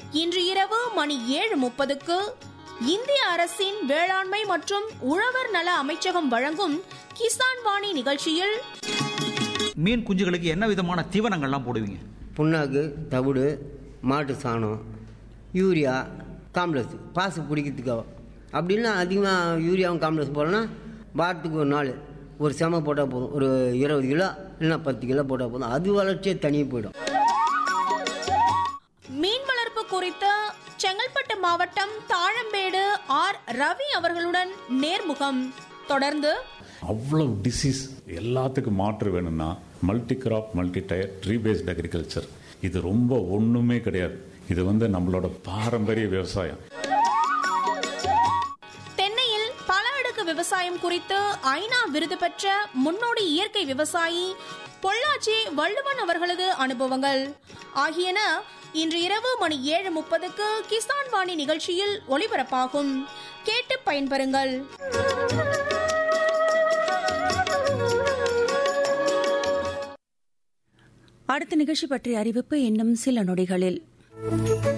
இன்று இரவு மணி ஏழு முப்பதுக்கு இந்திய அரசின் வேளாண்மை மற்றும் உழவர் நல அமைச்சகம் வழங்கும் கிசான் வாணி நிகழ்ச்சியில் மீன் குஞ்சுகளுக்கு என்ன விதமான தீவனங்கள்லாம் போடுவீங்க புண்ணாக்கு தவிடு மாட்டு சாணம் யூரியா காம்ப்ளெக்ஸ் பாசு பிடிக்கிறதுக்காக அப்படின்னா அதிகமாக யூரியாவும் காம்ப்ளெக்ஸ் போடலன்னா வாரத்துக்கு ஒரு நாள் ஒரு செம போட்டால் போதும் ஒரு இருபது கிலோ இல்லைன்னா பத்து கிலோ போட்டால் போதும் அது வளர்ச்சியே தனியாக போயிடும் மீன் வளர்ப்பு குறித்து செங்கல்பட்டு மாவட்டம் தாழம்பேடு ஆர் ரவி அவர்களுடன் நேர்முகம் தொடர்ந்து அவ்வளவு டிசீஸ் எல்லாத்துக்கும் மாற்று வேணும்னா multi crop multi tier tree based agriculture இது ரொம்ப ஒண்ணுமே கிடையாது இது வந்து நம்மளோட பாரம்பரிய விவசாயம் தென்னையில் பல அடுக்கு விவசாயம் குறித்து ஐநா விருது பெற்ற முன்னோடி இயற்கை விவசாயி பொள்ளாச்சி வள்ளுவன் அவர்களது அனுபவங்கள் ஆகியன இன்று இரவு மணி ஏழு முப்பதுக்கு கிசான் வாணி நிகழ்ச்சியில் ஒளிபரப்பாகும் கேட்டு பயன்பெறுங்கள் அடுத்த நிகழ்ச்சி பற்றிய அறிவிப்பு இன்னும் சில நொடிகளில்